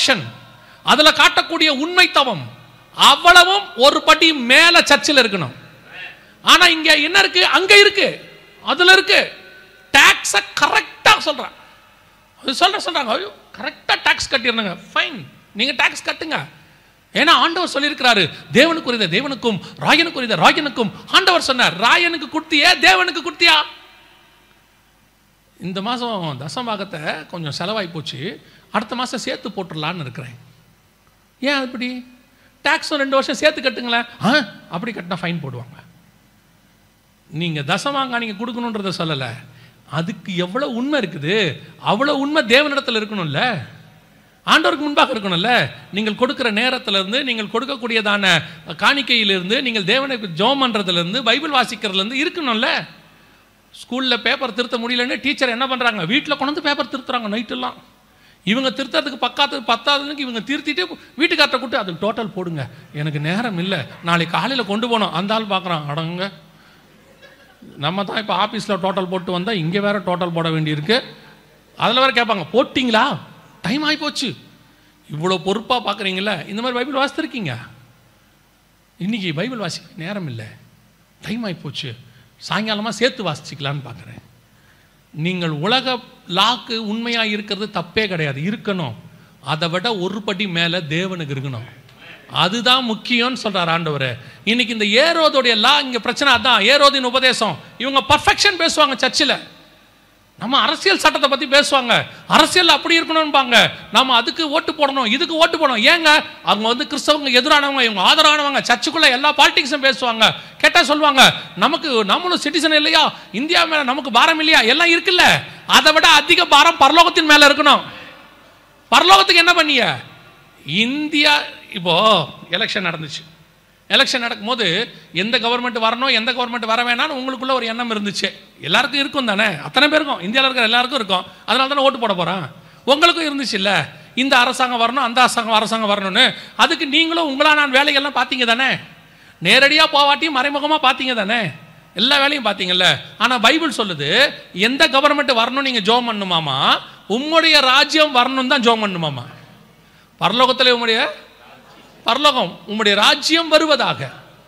perfection அதுல காட்டக்கூடிய உண்மைத்தவம் அவ்வளவும் ஒரு படி மேல சர்ச்சில் இருக்கணும் ஆனா இங்க என்ன இருக்கு அங்க இருக்கு அதுல இருக்கு டாக்ஸ கரெக்டா சொல்றான் அது சொல்ற சொல்றாங்க ஐயோ கரெக்டா டாக்ஸ் கட்டிடுறாங்க ஃபைன் நீங்க டாக்ஸ் கட்டுங்க ஏன்னா ஆண்டவர் சொல்லியிருக்கிறாரு தேவனுக்குரியத தேவனுக்கும் ராயனுக்குரியத ராயனுக்கும் ஆண்டவர் சொன்னார் ராயனுக்கு கொடுத்தியே தேவனுக்கு கொடுத்தியா இந்த மாதம் தசமாகத்தை கொஞ்சம் செலவாகி போச்சு அடுத்த மாதம் சேர்த்து போட்டுடலான்னு இருக்கிறேன் ஏன் அப்படி டேக்ஸும் ரெண்டு வருஷம் சேர்த்து கட்டுங்களேன் ஆ அப்படி கட்டினா ஃபைன் போடுவாங்க நீங்கள் தசமாங்க நீங்கள் கொடுக்கணுன்றத சொல்லலை அதுக்கு எவ்வளோ உண்மை இருக்குது அவ்வளோ உண்மை தேவனிடத்தில் இருக்கணும்ல ஆண்டவருக்கு முன்பாக இருக்கணும்ல நீங்கள் கொடுக்கிற நேரத்திலிருந்து நீங்கள் கொடுக்கக்கூடியதான காணிக்கையிலிருந்து நீங்கள் தேவனுக்கு ஜோம் பண்ணுறதுலேருந்து பைபிள் வாசிக்கிறதுலேருந்து இருக்கணும்ல ஸ்கூலில் பேப்பர் திருத்த முடியலன்னு டீச்சர் என்ன பண்ணுறாங்க வீட்டில் கொண்டு வந்து பேப்பர் திருத்துறாங்க நைட்டெல்லாம் இவங்க திருத்தறதுக்கு பக்காத்து பத்தாததுக்கு இவங்க திருத்திட்டு வீட்டுக்கார்ட்ட கூட்டு அதுக்கு டோட்டல் போடுங்க எனக்கு நேரம் இல்லை நாளைக்கு காலையில் கொண்டு போனோம் அந்த ஆள் பார்க்குறான் அடங்க நம்ம தான் இப்போ ஆஃபீஸில் டோட்டல் போட்டு வந்தால் இங்கே வேற டோட்டல் போட வேண்டியிருக்கு அதில் வேற கேட்பாங்க போட்டிங்களா டைம் ஆகி போச்சு இவ்வளோ பொறுப்பாக பார்க்குறீங்களா இந்த மாதிரி பைபிள் வாசித்திருக்கீங்க இன்னைக்கு பைபிள் வாசிக்க நேரம் இல்லை டைம் ஆகி போச்சு சாயங்காலமாக சேர்த்து வாசிச்சுக்கலான்னு பார்க்குறேன் நீங்கள் உலக லாக்கு உண்மையாக இருக்கிறது தப்பே கிடையாது இருக்கணும் அதை விட ஒரு படி மேலே தேவனுக்கு இருக்கணும் அதுதான் முக்கியம்னு சொல்றார் ஆண்டவர் இன்னைக்கு இந்த ஏரோதுடைய லா இங்க பிரச்சனை அதான் ஏரோதின் உபதேசம் இவங்க பர்ஃபெக்ஷன் பேசுவாங்க சர்ச்சில் நம்ம அரசியல் சட்டத்தை பத்தி பேசுவாங்க அரசியல் அப்படி இருக்கணும்பாங்க நாம அதுக்கு ஓட்டு போடணும் இதுக்கு ஓட்டு போடணும் ஏங்க அவங்க வந்து கிறிஸ்தவங்க எதிரானவங்க இவங்க ஆதரவானவங்க சர்ச்சுக்குள்ள எல்லா பாலிடிக்ஸும் பேசுவாங்க கேட்டா சொல்லுவாங்க நமக்கு நம்மளும் சிட்டிசன் இல்லையா இந்தியா மேல நமக்கு பாரம் இல்லையா எல்லாம் இருக்குல்ல அதை விட அதிக பாரம் பரலோகத்தின் மேல இருக்கணும் பரலோகத்துக்கு என்ன பண்ணிய இந்தியா இப்போ எலெக்ஷன் நடந்துச்சு எலெக்ஷன் நடக்கும்போது எந்த கவர்மெண்ட் வரணும் எந்த கவர்மெண்ட் வர வேணாம்னு உங்களுக்குள்ள ஒரு எண்ணம் இருந்துச்சு எல்லாருக்கும் இருக்கும் தானே அத்தனை பேருக்கும் இந்தியாவில் இருக்கிற எல்லாருக்கும் இருக்கும் அதனால தானே ஓட்டு போட போகிறான் உங்களுக்கும் இருந்துச்சு இல்லை இந்த அரசாங்கம் வரணும் அந்த அரசாங்கம் அரசாங்கம் வரணும்னு அதுக்கு நீங்களும் உங்களா நான் வேலைகள்லாம் பார்த்தீங்க தானே நேரடியாக போவாட்டியும் மறைமுகமாக பார்த்தீங்க தானே எல்லா வேலையும் பார்த்தீங்கல்ல ஆனால் பைபிள் சொல்லுது எந்த கவர்மெண்ட் வரணும் நீங்கள் ஜோம் பண்ணுமாமா உம்முடைய ராஜ்யம் வரணும் தான் ஜோம் பண்ணுமாமா பரலோகத்தில் உம்முடைய பரலோகம் உம்முடைய ராஜ்யம் வருவதாக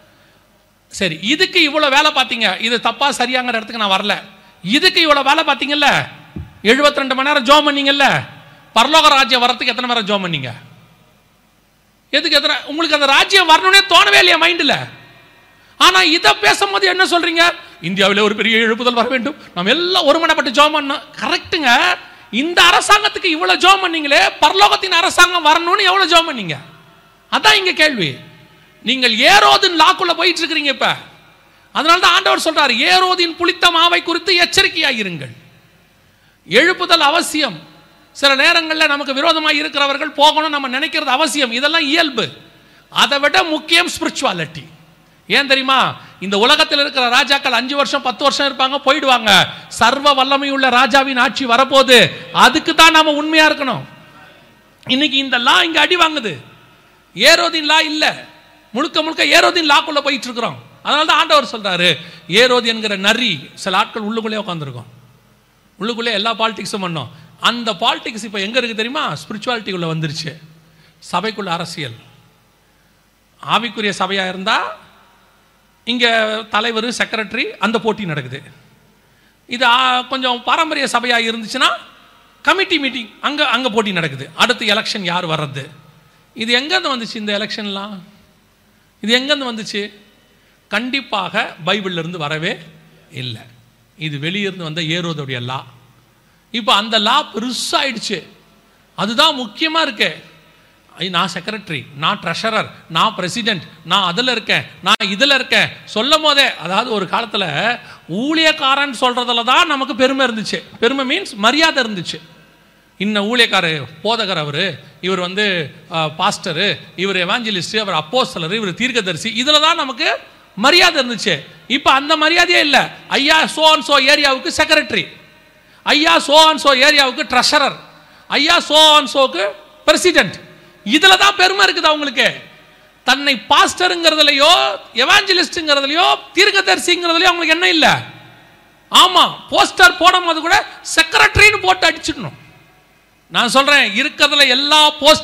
சரி இதுக்கு இவ்வளோ வேலை பார்த்தீங்க இது தப்பா சரியாங்கிற இடத்துக்கு நான் வரல இதுக்கு இவ்வளோ வேலை பார்த்தீங்கல்ல 72 ரெண்டு மணி நேரம் ஜோம் பண்ணீங்கல்ல பரலோக ராஜ்யம் வரத்துக்கு எத்தனை நேரம் ஜோம் பண்ணீங்க எதுக்கு எத்தனை உங்களுக்கு அந்த ராஜ்யம் வரணும்னே தோணவே இல்லையா மைண்டில் ஆனா இதை பேசும்போது என்ன சொல்றீங்க இந்தியாவில் ஒரு பெரிய எழுப்புதல் வர வேண்டும் நம்ம எல்லாம் ஒருமனப்பட்டு ஜோம் பண்ணோம் கரெக்ட்டுங்க இந்த அரசாங்கத்துக்கு இவ்வளவு ஜோம் பண்ணீங்களே பரலோகத்தின் அரசாங்கம் வரணும்னு எவ்வளவு ஜோம் பண்ணீங்க அதான் இங்க கேள்வி நீங்கள் ஏரோதின் லாக்குள்ள போயிட்டு இருக்கிறீங்க இப்ப அதனால தான் ஆண்டவர் சொல்றாரு ஏரோதின் புளித்த மாவை குறித்து எச்சரிக்கையாயிருங்கள் எழுப்புதல் அவசியம் சில நேரங்களில் நமக்கு விரோதமாக இருக்கிறவர்கள் போகணும் நம்ம நினைக்கிறது அவசியம் இதெல்லாம் இயல்பு அதை விட முக்கியம் ஸ்பிரிச்சுவாலிட்டி ஏன் தெரியுமா இந்த உலகத்தில் இருக்கிற ராஜாக்கள் அஞ்சு வருஷம் பத்து வருஷம் இருப்பாங்க போயிடுவாங்க சர்வ வல்லமையுள்ள ராஜாவின் ஆட்சி வரப்போகுது அதுக்கு தான் நாம உண்மையா இருக்கணும் இன்னைக்கு இந்த லா இங்க அடி வாங்குது ஏரோதின் லா இல்ல முழுக்க முழுக்க ஏரோதின் லாக்குள்ள போயிட்டு இருக்கிறோம் அதனால தான் ஆண்டவர் சொல்றாரு ஏரோதி என்கிற நரி சில ஆட்கள் உள்ளுக்குள்ளே உட்காந்துருக்கோம் உள்ளுக்குள்ளே எல்லா பாலிடிக்ஸும் பண்ணோம் அந்த பாலிடிக்ஸ் இப்போ எங்கே இருக்குது தெரியுமா ஸ்பிரிச்சுவாலிட்டிக்குள்ளே வந்துருச்சு சபைக்குள்ள அரசியல் ஆவிக்குரிய சபையாக இருந்தால் இங்கே தலைவர் செக்ரட்டரி அந்த போட்டி நடக்குது இது ஆ, கொஞ்சம் பாரம்பரிய சபையாக இருந்துச்சுன்னா கமிட்டி மீட்டிங் அங்கே அங்கே போட்டி நடக்குது அடுத்து எலெக்ஷன் யார் வர்றது இது எங்கேருந்து வந்துச்சு இந்த எலெக்ஷன்லாம் இது எங்கேருந்து வந்துச்சு கண்டிப்பாக பைபிள்ல இருந்து வரவே இல்லை இது வெளியிருந்து வந்த ஏரோதுடைய லா இப்போ அந்த லா பெருசாயிடுச்சு அதுதான் முக்கியமாக இருக்கு ஐ, நான் செக்ரட்டரி நான் ட்ரெஷரர் நான் பிரசிடென்ட் நான் அதில் இருக்கேன் நான் இதில் இருக்கேன் சொல்லும் போதே அதாவது ஒரு காலத்தில் ஊழியக்காரன் சொல்கிறதுல தான் நமக்கு பெருமை இருந்துச்சு பெருமை மீன்ஸ் மரியாதை இருந்துச்சு இன்ன ஊழியக்காரர் போதகர் அவர் இவர் வந்து பாஸ்டரு இவர் எவாஞ்சலிஸ்ட் அவர் அப்போஸ்தலர் இவர் தீர்க்கதரிசி இதில் தான் நமக்கு மரியாதை இருந்துச்சு இப்போ அந்த மரியாதையே இல்லை ஐயா சோ அண்ட் சோ ஏரியாவுக்கு செக்ரட்டரி ஐயா சோ அண்ட் சோ ஏரியாவுக்கு ட்ரெஷரர் ஐயா சோ அண்ட் சோக்கு பிரசிடென்ட் இதில் தான் பெருமை இருக்குது அவங்களுக்கு தன்னை பாஸ்டருங்கிறதுலையோ எவாஞ்சலிஸ்ட்டுங்கிறதுலையோ தீர்க்கதரிசிங்கிறதுலையோ அவங்களுக்கு என்ன இல்லை ஆமா போஸ்டர் போடும்போது கூட செக்ரட்டரின்னு போட்டு அடிச்சிடணும் நான் சொல்றேன் இருக்கிறதுல எல்லா போஸ்ட்